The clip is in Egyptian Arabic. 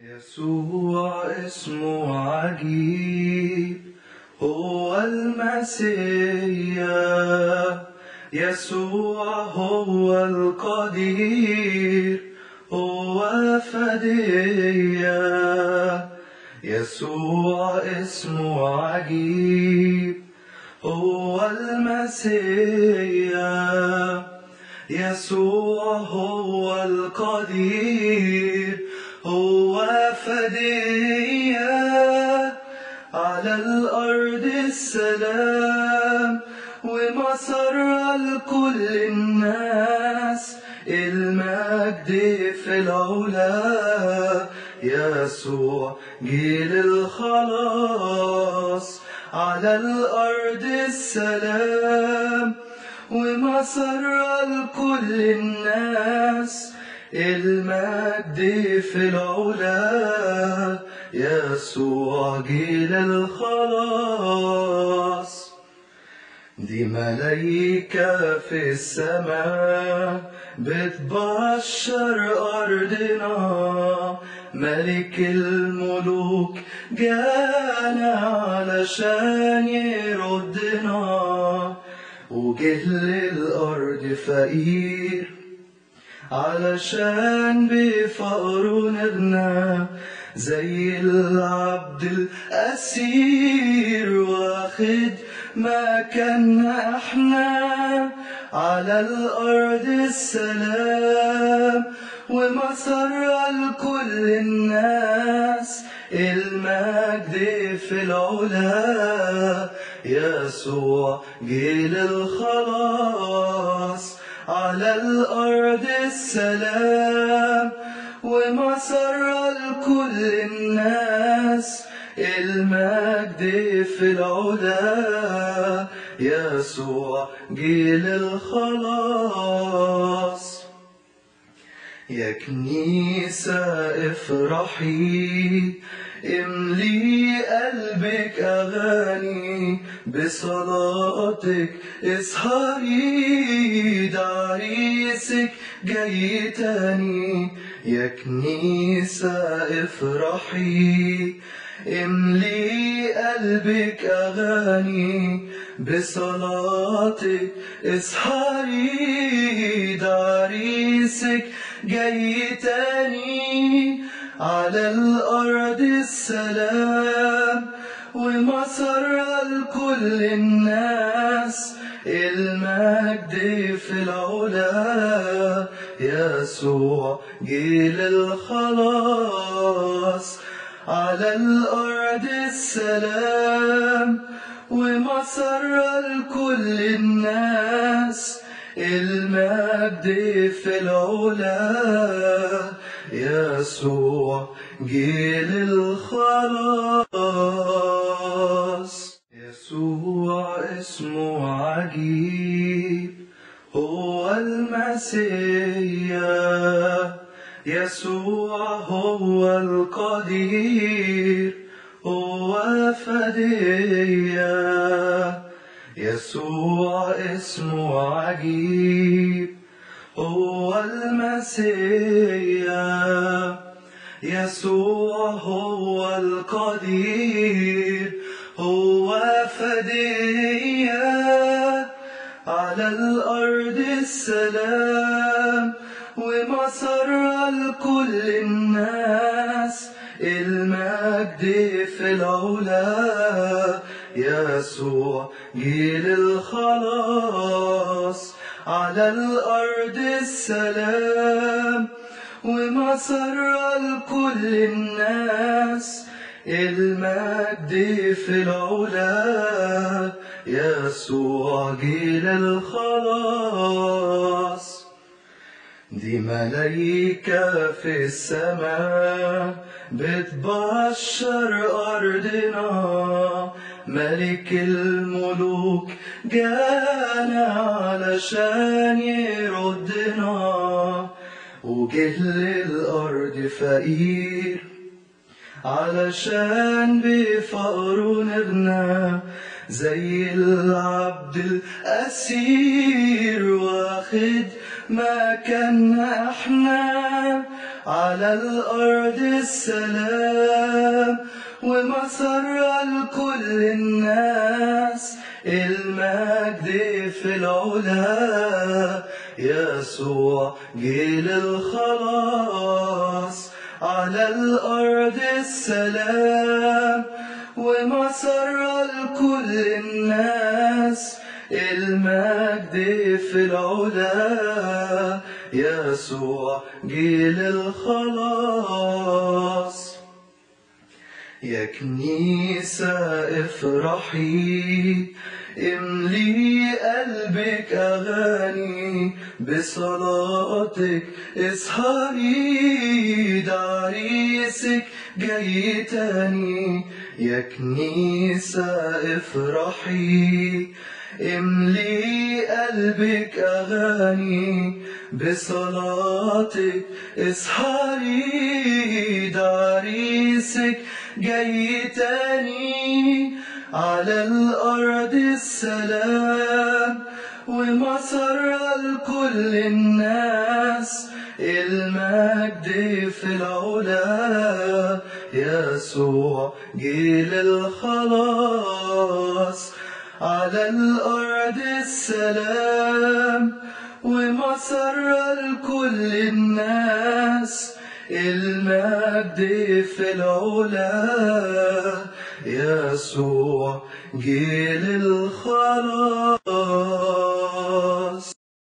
يسوع اسمه عجيب هو المسيح يسوع هو القدير هو فدية يسوع اسمه عجيب هو المسيح يسوع هو القدير هو فدية على الأرض السلام ومسر لكل الناس المجد في العلا يسوع جيل الخلاص على الأرض السلام ومسر لكل الناس المجد في العلا يسوع جيل الخلاص دي ملايكة في السماء بتبشر أرضنا ملك الملوك جانا علشان يردنا وجه للأرض فقير علشان بفقره نغنى زي العبد الأسير واخد مكاننا احنا على الأرض السلام ومسر لكل الناس المجد في العلا يسوع جيل الخلاص على الأرض السلام ومسر لكل الناس المجد في العلا يسوع جيل الخلاص يا كنيسة افرحي املي قلبك أغاني بصلاتك اسهري ده عريسك جاي تاني يا كنيسة افرحي املي قلبك أغاني بصلاتك اسهري ده عريسك جاي تاني على الأرض السلام ومسر لكل الناس المجد في العلا يسوع جيل الخلاص على الأرض السلام ومسر لكل الناس المجد في العلا يسوع جيل الخلاص يسوع اسمه عجيب هو المسيح يسوع هو القدير هو فدية يسوع اسمه عجيب هو المسيح يسوع هو القدير هو فدية على الأرض السلام ومسر لكل الناس المجد في العلا يسوع جيل الخلاص على الأرض السلام ومسر لكل الناس المجد في العلا يسوع جيل الخلاص دي ملايكة في السماء بتبشر أرضنا ملك الملوك جانا علشان يردنا وجه للأرض فقير علشان بفقره نغنى زي العبد الأسير واخد مكاننا احنا على الأرض السلام ومسر لكل الناس المجد في العلا يسوع جيل الخلاص على الأرض السلام ومسر لكل الناس المجد في العلا يسوع جيل الخلاص يا كنيسة افرحي املي قلبك أغاني بصلاتك اسهري ده عريسك جاي تاني يا كنيسة افرحي املي قلبك أغاني بصلاتك اسهري ده عريسك جاي تاني على الأرض السلام ومسر لكل الناس المجد في العلا يسوع جيل الخلاص على الأرض السلام ومسر لكل الناس المجد في العلا يسوع جيل الخلاص